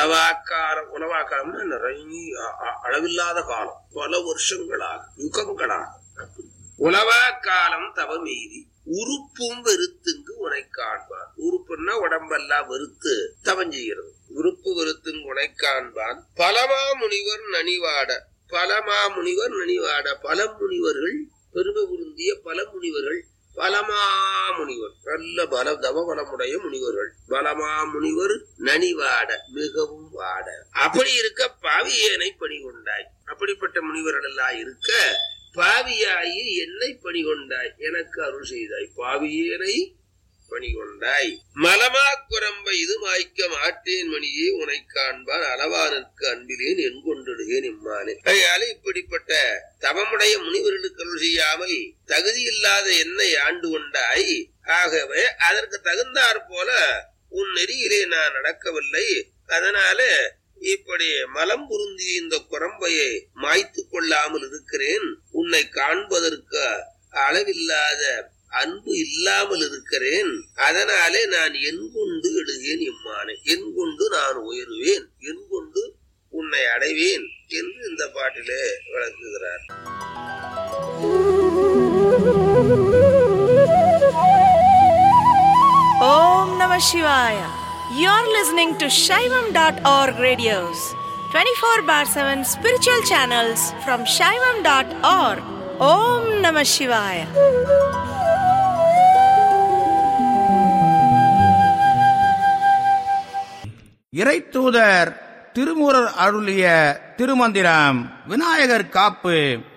உலவாக்காலம் உலவாக்காலம்னா நிறைய அ- அ- அளவில்லாத காலம் பல வருஷங்களாக யுகங்களாக உலவா காலம் தவமீறி உறுப்பும் வெறுத்துங்கு உனை காண்பான் உறுப்புன்னா உடம்பெல்லாம் வெறுத்து தவம் செய்கிறது உறுப்பு வெறுத்துங்கு உனை காண்பான் பலமா முனிவர் நனிவாட பலமா முனிவர் நனிவாட பல முனிவர்கள் பெருமை பொருந்திய பல முனிவர்கள் பலமா முனிவர் நல்ல பல தவபலமுடைய முனிவர்கள் பலமா முனிவர் நனிவாட மிகவும் வாட அப்படி இருக்க பாவியேனை பணிகொண்டாய் அப்படிப்பட்ட முனிவர்கள் எல்லாம் இருக்க பாவியாயி என்னை பணிகொண்டாய் எனக்கு அருள் செய்தாய் பாவியேனை பணிகொண்டாய் மலமா குரம்பை இது மாய்க்க மாட்டேன் மணியே உனை காண்பான் அளவானிற்கு அன்பிலேன் என் கொண்டிடுகேன் இம்மானே அதனால இப்படிப்பட்ட தவமுடைய முனிவர்களுக்கு அருள் செய்யாமல் தகுதி இல்லாத என்னை ஆண்டு கொண்டாய் ஆகவே அதற்கு தகுந்தாற் போல உன் நெறியிலே நான் நடக்கவில்லை அதனால இப்படி மலம் புருந்திய இந்த குரம்பையை மாய்த்து கொள்ளாமல் இருக்கிறேன் உன்னை காண்பதற்கு அளவில்லாத அன்பு இல்லாமல் இருக்கிறேன் அதனாலே நான் என் கொண்டு எழுகேன் இம்மானே என் கொண்டு நான் உயருவேன் என் கொண்டு உன்னை அடைவேன் என்று இந்த பாட்டிலே விளக்குகிறார் Om Namah Shivaya. You're listening to Shaivam.org radios, 24 bar 7 spiritual channels from Shaivam.org. Om Namah Shivaya. இறைத்தூதர் திருமுறர் அருளிய திருமந்திரம் விநாயகர் காப்பு